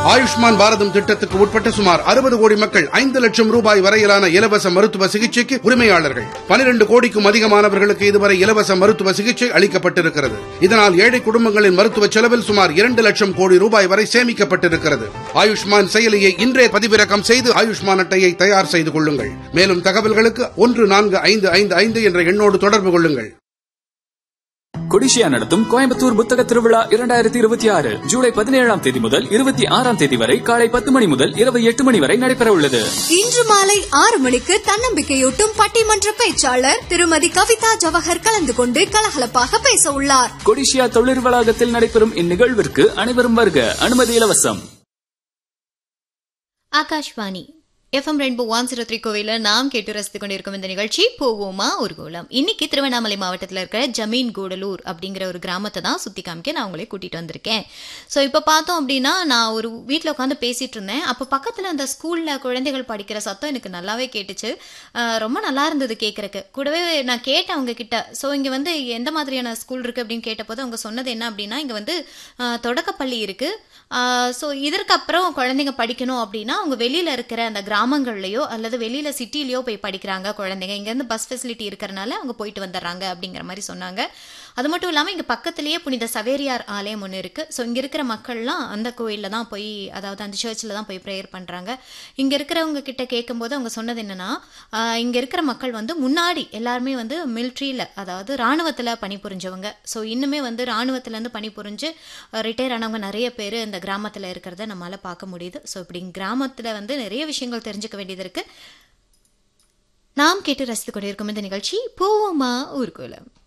ஆயுஷ்மான் பாரதம் திட்டத்துக்கு உட்பட்ட சுமார் அறுபது கோடி மக்கள் ஐந்து லட்சம் ரூபாய் வரையிலான இலவச மருத்துவ சிகிச்சைக்கு உரிமையாளர்கள் பனிரெண்டு கோடிக்கும் அதிகமானவர்களுக்கு இதுவரை இலவச மருத்துவ சிகிச்சை அளிக்கப்பட்டிருக்கிறது இதனால் ஏழை குடும்பங்களின் மருத்துவ செலவில் சுமார் இரண்டு லட்சம் கோடி ரூபாய் வரை சேமிக்கப்பட்டிருக்கிறது ஆயுஷ்மான் செயலியை இன்றே பதிவிறக்கம் செய்து ஆயுஷ்மான் அட்டையை தயார் செய்து கொள்ளுங்கள் மேலும் தகவல்களுக்கு ஒன்று நான்கு ஐந்து ஐந்து ஐந்து என்ற எண்ணோடு தொடர்பு கொள்ளுங்கள் கொடிஷியா நடத்தும் கோயம்புத்தூர் புத்தக திருவிழா இரண்டாயிரத்தி இருபத்தி ஆறு ஜூலை பதினேழாம் தேதி முதல் இருபத்தி ஆறாம் தேதி வரை காலை பத்து மணி முதல் இரவு எட்டு மணி வரை நடைபெற உள்ளது இன்று மாலை ஆறு மணிக்கு தன்னம்பிக்கையூட்டும் பட்டிமன்ற பேச்சாளர் திருமதி கவிதா ஜவஹர் கலந்து கொண்டு கலகலப்பாக பேச உள்ளார் கொடிஷியா தொழில் வளாகத்தில் நடைபெறும் இந்நிகழ்விற்கு அனைவரும் வருக அனுமதி இலவசம் Akashvani FM rainbow one zero three கோவில நாம் கேட்டு ரசித்துக் கொண்டிருக்கும் இந்த நிகழ்ச்சி போவோமா ஒரு கோலம் இன்னைக்கு திருவண்ணாமலை மாவட்டத்தில் இருக்கிற ஜமீன் கூடலூர் அப்படிங்கிற ஒரு கிராமத்தை தான் சுத்தி காமிக்க நான் உங்களை கூட்டிட்டு வந்திருக்கேன் ஸோ இப்போ பார்த்தோம் அப்படின்னா நான் ஒரு வீட்டில் உட்காந்து பேசிட்டு இருந்தேன் அப்போ பக்கத்தில் அந்த ஸ்கூலில் குழந்தைகள் படிக்கிற சத்தம் எனக்கு நல்லாவே கேட்டுச்சு அஹ் ரொம்ப நல்லா இருந்தது கேட்கறக்கு கூடவே நான் கேட்டேன் அவங்க கிட்ட ஸோ இங்கே வந்து எந்த மாதிரியான ஸ்கூல் இருக்கு அப்படின்னு கேட்டபோது அவங்க சொன்னது என்ன அப்படின்னா இங்கே வந்து அஹ், தொடக்கப்பள்ளி இருக்கு ஸோ இதற்கப்புறம் குழந்தைங்க படிக்கணும் அப்படின்னா அவங்க வெளியில இருக்கிற அந்த கிராமங்கள்லயோ அல்லது வெளியில சிட்டிலயோ போய் படிக்கிறாங்க குழந்தைங்க இங்கேருந்து பஸ் ஃபெசிலிட்டி இருக்கிறனால அவங்க போயிட்டு வந்துடுறாங்க அப்படிங்கிற மாதிரி சொன்னாங்க அது மட்டும் இல்லாமல் இங்கே பக்கத்துலேயே புனித சவேரியார் ஆலயம் ஒன்று இருக்குது ஸோ இங்கே இருக்கிற மக்கள்லாம் அந்த கோயிலில் தான் போய் அதாவது அந்த சர்ச்சில் தான் போய் ப்ரேயர் பண்ணுறாங்க இங்கே இருக்கிறவங்க கிட்ட கேட்கும்போது அவங்க சொன்னது என்னென்னா இங்கே இருக்கிற மக்கள் வந்து முன்னாடி எல்லாருமே வந்து மிலிட்ரியில் அதாவது இராணுவத்தில் பணிபுரிஞ்சவங்க ஸோ இன்னுமே வந்து இராணுவத்துலேருந்து பணிபுரிஞ்சு ரிட்டையர் ஆனவங்க நிறைய பேர் இந்த கிராமத்தில் இருக்கிறத நம்மளால் பார்க்க முடியுது ஸோ இப்படி கிராமத்தில் வந்து நிறைய விஷயங்கள் தெரிஞ்சுக்க வேண்டியது இருக்குது நாம் கேட்டு ரசித்துக் கொண்டிருக்கும் இந்த நிகழ்ச்சி போவோமா ஊர்கோலம்